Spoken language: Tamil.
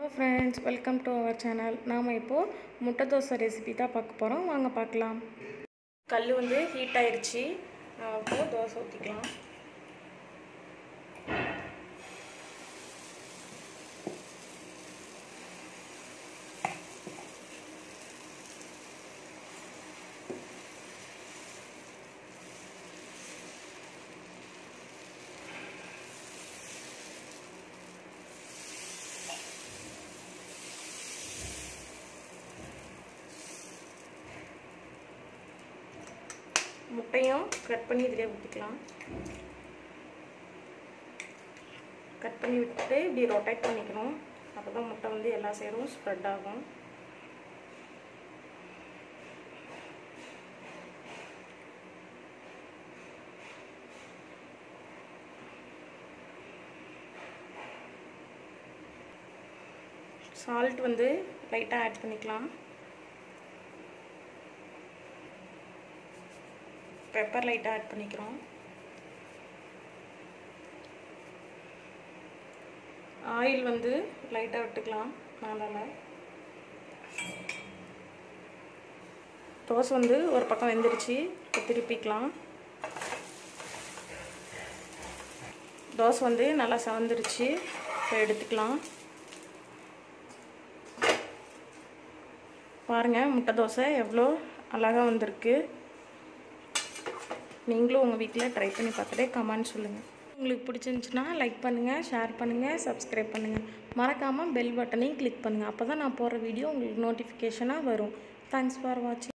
hello friends welcome to our channel நாம் இப்போது முட்டை தோசை ரெசிபி தான் பார்க்க போகிறோம் வாங்க பார்க்கலாம் கல் வந்து ஹீட் ஆயிடுச்சு நாம் இப்போது தோசை ஊற்றிக்கலாம் முட்டையும் கட் பண்ணி இதிலே ஊற்றிக்கலாம் கட் பண்ணி விட்டுட்டு இப்படி ரொட்டேட் பண்ணிக்கணும் அப்போ தான் முட்டை வந்து எல்லா சைடும் ஸ்ப்ரெட் ஆகும் சால்ட் வந்து லைட்டாக ஆட் பண்ணிக்கலாம் பெப்பர் லைட்டாக ஆட் பண்ணிக்கிறோம் ஆயில் வந்து லைட்டாக விட்டுக்கலாம் மேலால் தோசை வந்து ஒரு பக்கம் வெந்துருச்சு இப்போ திருப்பிக்கலாம் தோசை வந்து நல்லா சவந்துருச்சு இப்போ எடுத்துக்கலாம் பாருங்கள் முட்டை தோசை எவ்வளோ அழகாக வந்திருக்கு நீங்களும் உங்கள் வீட்டில் ட்ரை பண்ணி பார்த்துட்டு கமெண்ட் சொல்லுங்கள் உங்களுக்கு பிடிச்சிருந்துச்சுன்னா லைக் பண்ணுங்கள் ஷேர் பண்ணுங்கள் சப்ஸ்கிரைப் பண்ணுங்கள் மறக்காமல் பெல் பட்டனையும் கிளிக் பண்ணுங்கள் அப்போ தான் நான் போடுற வீடியோ உங்களுக்கு நோட்டிஃபிகேஷனாக வரும் தேங்க்ஸ் ஃபார் வாட்சிங்